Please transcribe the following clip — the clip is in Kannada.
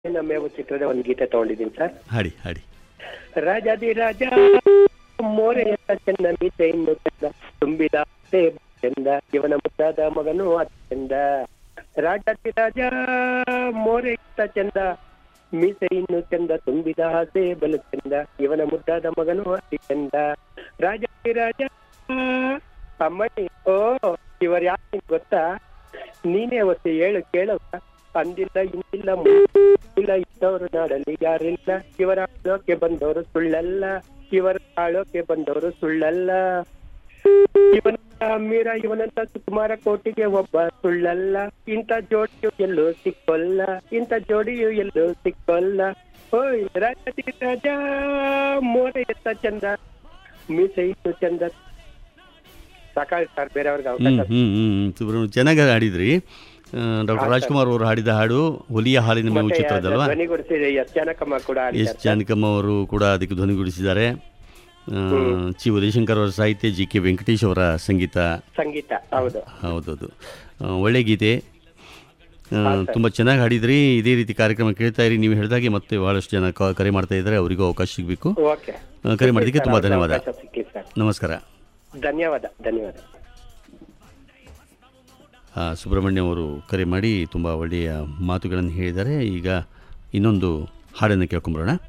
ಮೇವು ಚಿತ್ರದ ಒಂದು ಗೀತೆ ತಗೊಂಡಿದ್ದೀನಿ ಸರ್ ಹಾಡಿ ಹಾಡಿ ರಾಜಾದಿ ರಾಜ ಮೋರೆಯ ಚೆನ್ನ ಮೀಸೆ ಇನ್ನು ಚಂದ ತುಂಬಿದ ಆಸೆ ಚಂದ ಇವನ ಮುದ್ದಾದ ಮಗನು ಅತ್ಯಂದ ರಾಜಾದಿ ರಾಜ ಮೋರೆ ಚಂದ ಮೀಸೆ ಇನ್ನು ಚಂದ ತುಂಬಿದ ಆಸೆ ಬಲು ಚಂದ ಇವನ ಮುದ್ದಾದ ಮಗನು ಅತಿ ಚಂದ ರಾಜಾದಿ ರಾಜ ಅಮ್ಮಣಿ ಓ ಇವರು ಯಾಕೆ ಗೊತ್ತಾ ನೀನೇ ಅವತ್ತು ಹೇಳು ಕೇಳವ ಅಂದಿಲ್ಲ ಇಂದಿಲ್ಲ ಮುಂದಿಲ್ಲ ಇದ್ದವರು ನಾಡಲ್ಲಿ ಯಾರಿಲ್ಲ ಇವರ ಆಳೋಕೆ ಬಂದವರು ಸುಳ್ಳಲ್ಲ ಇವರ ಆಳೋಕೆ ಬಂದವರು ಸುಳ್ಳಲ್ಲ ಇವನ ಮೀರ ಇವನಂತ ಸುಕುಮಾರ ಕೋಟಿಗೆ ಒಬ್ಬ ಸುಳ್ಳಲ್ಲ ಇಂಥ ಜೋಡಿಯು ಎಲ್ಲೂ ಸಿಕ್ಕೊಲ್ಲ ಇಂಥ ಜೋಡಿಯು ಎಲ್ಲೂ ಸಿಕ್ಕೊಲ್ಲ ಓಯ್ ರಾಜ ರಾಜ ಮೋರೆ ಎತ್ತ ಚಂದ ಮೀಸೆ ಇತ್ತು ಚಂದ ಸಾಕಾಗಿ ಸರ್ ಬೇರೆಯವ್ರಿಗೆ ಹ್ಞೂ ಅವಕಾಶ ಹ್ಞೂ ಹ್ಞೂ ಸುಬ್ರಹ್ಮಣ್ಯ ಚೆನ್ನಾಗಿ ಹಾಡಿದ್ರಿ ಡಾಕ್ಟರ್ ರಾಜ್ಕುಮಾರ್ ಅವರು ಹಾಡಿದ ಹಾಡು ಹುಲಿಯ ಹಾಲಿನ ಮೇವು ಮತ್ತೆ ಚಿತ್ರದಲ್ವಾ ಧ್ವನಿಗೂಡಿಸಿದ ಎಸ್ ಜಾನಕಮ್ಮ ಕೂಡ ಎಸ್ ಆಡಿದ್ದಾರೆ ಜಾನಕಮ್ಮ ಅವರು ಕೂಡ ಅದಕ್ಕೆ ಧ್ವನಿಗೂಡಿಸಿದ್ದಾರೆ ಆ, ಚಿ ಉದಯಶಂಕರ್ ಅವರ ಸಾಹಿತ್ಯ ಜಿ ಕೆ ವೆಂಕಟೇಶ್ ಅವರ ಸಂಗೀತ ಸಂಗೀತ ಹೌದು ಹೌದೌದು ಆ, ಒಳ್ಳೆ ಗೀತೆ ತುಂಬ ಚೆನ್ನಾಗಿ ಹಾಡಿದ್ರಿ ಇದೇ ರೀತಿ ಕಾರ್ಯಕ್ರಮ ಕೇಳ್ತಾ ಇರಿ ನೀವು ಹೇಳಿದಾಗೆ ಮತ್ತೆ ಬಹಳಷ್ಟು ಜನ ಕ- ಕರೆ ಮಾಡ್ತಾ ಇದ್ದಾರೆ ಅವರಿಗೂ ಅವಕಾಶ ಸಿಗಬೇಕು ಓಕೆ ಕರೆ ಮಾಡಿದ್ದಕ್ಕೆ ತುಂಬ ಧನ್ಯವಾದ ಅವಕಾಶ ಸಿಕ್ಲಿ ಸರ್ ನಮಸ್ಕಾರ ಧನ್ಯವಾದ ಧನ್ಯವಾದ ಆ, ಸುಬ್ರಹ್ಮಣ್ಯ ಅವರು ಕರೆ ಮಾಡಿ ತುಂಬ ಒಳ್ಳೆಯ ಮಾತುಗಳನ್ನು ಹೇಳಿದ್ದಾರೆ ಈಗ ಇನ್ನೊಂದು ಹಾಡನ್ನು ಕೇಳ್ಕೊಂಬರೋಣ